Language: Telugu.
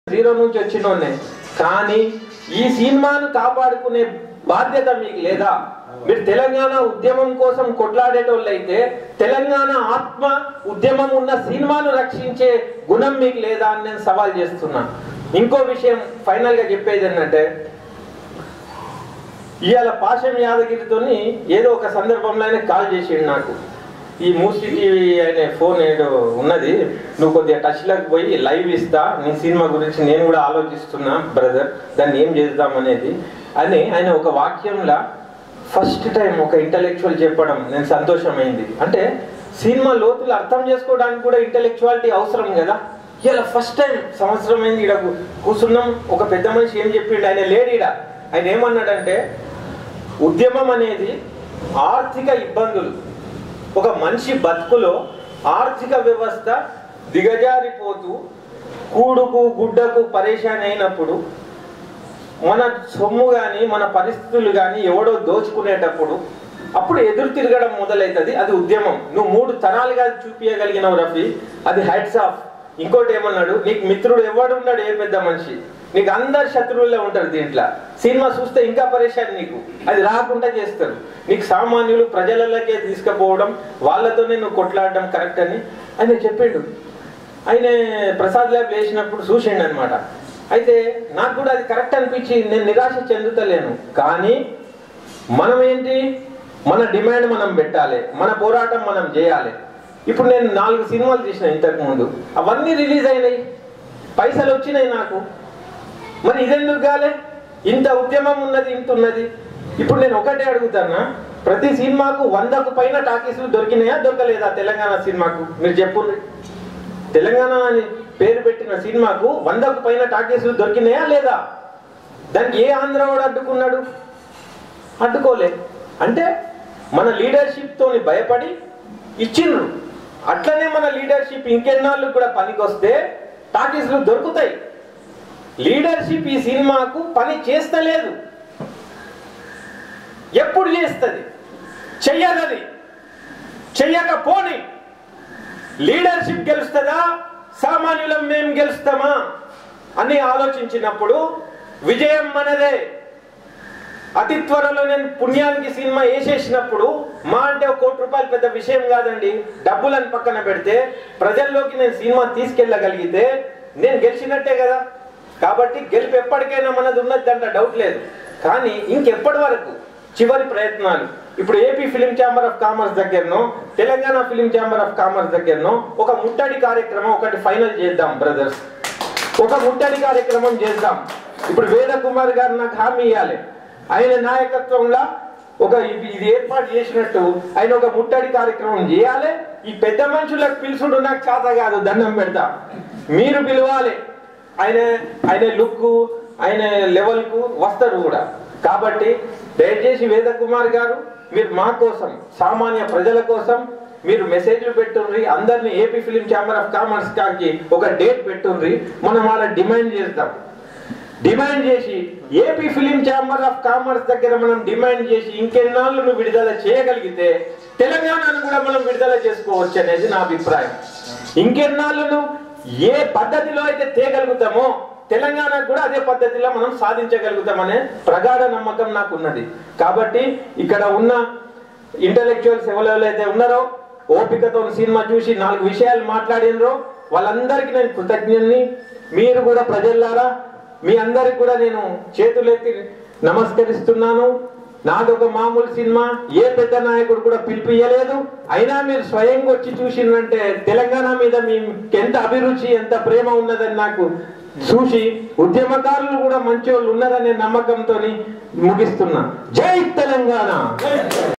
జీరో నుంచి వచ్చినోనే కానీ ఈ సినిమాను కాపాడుకునే బాధ్యత మీకు లేదా మీరు తెలంగాణ ఉద్యమం కోసం కొట్లాడేటోళ్ళు అయితే తెలంగాణ ఆత్మ ఉద్యమం ఉన్న సినిమాను రక్షించే గుణం మీకు లేదా అని నేను సవాల్ చేస్తున్నా ఇంకో విషయం ఫైనల్ గా చెప్పేది ఏంటంటే ఇవాళ పాషం యాదగిరితోని ఏదో ఒక సందర్భంలో ఆయన కాల్ చేసిండు నాకు ఈ మూసీ టీవీ అనే ఫోన్ ఏదో ఉన్నది నువ్వు కొద్దిగా టచ్లోకి పోయి లైవ్ ఇస్తా నీ సినిమా గురించి నేను కూడా ఆలోచిస్తున్నా బ్రదర్ దాన్ని ఏం చేద్దాం అనేది అని ఆయన ఒక వాక్యంలో ఫస్ట్ టైం ఒక ఇంటలెక్చువల్ చెప్పడం నేను సంతోషమైంది అంటే సినిమా లోతులు అర్థం చేసుకోవడానికి కూడా ఇంటలెక్చువాలిటీ అవసరం కదా ఇలా ఫస్ట్ టైం సంవత్సరం అయింది ఇక్కడ కూర్చున్నాం ఒక పెద్ద మనిషి ఏం చెప్పిండు ఆయన లేడీడ ఆయన ఏమన్నాడంటే ఉద్యమం అనేది ఆర్థిక ఇబ్బందులు ఒక మనిషి బతుకులో ఆర్థిక వ్యవస్థ దిగజారిపోతూ కూడుకు గుడ్డకు పరేషాన్ అయినప్పుడు మన సొమ్ము కానీ మన పరిస్థితులు కానీ ఎవడో దోచుకునేటప్పుడు అప్పుడు ఎదురు తిరగడం మొదలవుతుంది అది ఉద్యమం నువ్వు మూడు తరాలుగా చూపించగలిగినావు రఫీ అది హైట్స్ ఆఫ్ ఇంకోటి ఏమన్నాడు నీకు మిత్రుడు ఎవడు ఉన్నాడు ఏ పెద్ద మనిషి నీకు అందరు శత్రువులే ఉంటారు దీంట్లో సినిమా చూస్తే ఇంకా పరేషాన్ నీకు అది రాకుండా చేస్తారు నీకు సామాన్యులు ప్రజలకే తీసుకుపోవడం వాళ్ళతోనే నువ్వు కొట్లాడడం కరెక్ట్ అని ఆయన చెప్పిండు ఆయన ప్రసాద్ ల్యాబ్ వేసినప్పుడు చూసిండు అనమాట అయితే నాకు కూడా అది కరెక్ట్ అనిపించి నేను నిరాశ చెందుతలేను కానీ మనం ఏంటి మన డిమాండ్ మనం పెట్టాలి మన పోరాటం మనం చేయాలి ఇప్పుడు నేను నాలుగు సినిమాలు తీసిన ఇంతకు ముందు అవన్నీ రిలీజ్ అయినాయి పైసలు వచ్చినాయి నాకు మరి ఇదెందుకు కాలే ఇంత ఉద్యమం ఉన్నది ఇంత ఉన్నది ఇప్పుడు నేను ఒకటే అడుగుతానా ప్రతి సినిమాకు వందకు పైన టాకీసులు దొరికినాయా దొరకలేదా తెలంగాణ సినిమాకు మీరు చెప్పుండ్రి తెలంగాణ అని పేరు పెట్టిన సినిమాకు వందకు పైన టాకీసులు దొరికినాయా లేదా దానికి ఏ ఆంధ్ర వాడు అడ్డుకున్నాడు అడ్డుకోలే అంటే మన లీడర్షిప్ తోని భయపడి ఇచ్చిండ్రు అట్లనే మన లీడర్షిప్ ఇంకెన్నాళ్ళు కూడా పనికొస్తే టాకీసులు దొరుకుతాయి లీడర్షిప్ ఈ సినిమాకు పని చేస్తలేదు ఎప్పుడు చేస్తుంది చెయ్యదని చెయ్యకపోని లీడర్షిప్ గెలుస్తుందా సామాన్యులం మేము గెలుస్తామా అని ఆలోచించినప్పుడు విజయం మనదే అతి త్వరలో నేను పుణ్యానికి సినిమా వేసేసినప్పుడు మా అంటే ఒక కోటి రూపాయలు పెద్ద విషయం కాదండి డబ్బులను పక్కన పెడితే ప్రజల్లోకి నేను సినిమా తీసుకెళ్ళగలిగితే నేను గెలిచినట్టే కదా కాబట్టి గెలుపు ఎప్పటికైనా మనది ఉన్నది దాంట్లో డౌట్ లేదు కానీ ఇంకెప్పటి వరకు చివరి ప్రయత్నాలు ఇప్పుడు AP film chamber of commerce దగ్గరనో Telangana film chamber of commerce దగ్గరనో ఒక ముట్టడి కార్యక్రమం ఒకటి ఫైనల్ చేద్దాం బ్రదర్స్ ఒక ముట్టడి కార్యక్రమం చేద్దాం ఇప్పుడు వేద కుమార్ గారు నాకు హామీ ఇవ్వాలి ఆయన నాయకత్వంలో ఒక ఇది ఇది ఏర్పాటు చేసినట్టు ఆయన ఒక ముట్టడి కార్యక్రమం చేయాలి ఈ పెద్ద మనుషులకు పిలుచుడు నాకు చేత కాదు దండం పెడతా మీరు పిలవాలి ఆయన ఆయన లుక్ ఆయన లెవెల్ కు వస్తారు కూడా కాబట్టి దయచేసి వేద కుమార్ గారు మీరు మా కోసం సామాన్య ప్రజల కోసం మీరు మెసేజ్లు పెట్టుండ్రి అందరిని AP film chamber of commerce కాకి ఒక డేట్ పెట్టుండ్రి మనం వాళ్ళ డిమాండ్ చేద్దాం డిమాండ్ చేసి AP film chamber of commerce దగ్గర మనం డిమాండ్ చేసి ఇంకెన్నాళ్ళు నువ్వు విడుదల చేయగలిగితే తెలంగాణను కూడా మనం విడుదల చేసుకోవచ్చు అనేది నా అభిప్రాయం ఇంకెన్నాళ్ళు నువ్వు ఏ పద్ధతిలో అయితే తేగలుగుతామో తెలంగాణకు కూడా అదే పద్ధతిలో మనం సాధించగలుగుతామనే ప్రగాఢ నమ్మకం నాకు ఉన్నది కాబట్టి ఇక్కడ ఉన్న ఇంటలెక్చువల్స్ ఎవరెవరైతే ఉన్నారో ఓపికతో సినిమా చూసి నాలుగు విషయాలు మాట్లాడినరో వాళ్ళందరికీ నేను కృతజ్ఞుని మీరు కూడా ప్రజల్లారా మీ అందరికి కూడా నేను చేతులెత్తి నమస్కరిస్తున్నాను నాదొక మామూలు సినిమా ఏ పెద్ద నాయకుడు కూడా పిలిపియలేదు అయినా మీరు స్వయంగా వచ్చి చూసిందంటే తెలంగాణ మీద మీకు ఎంత అభిరుచి ఎంత ప్రేమ ఉన్నదని నాకు చూసి ఉద్యమకారులు కూడా మంచి వాళ్ళు ఉన్నారనే నమ్మకంతో ముగిస్తున్నా జై తెలంగాణ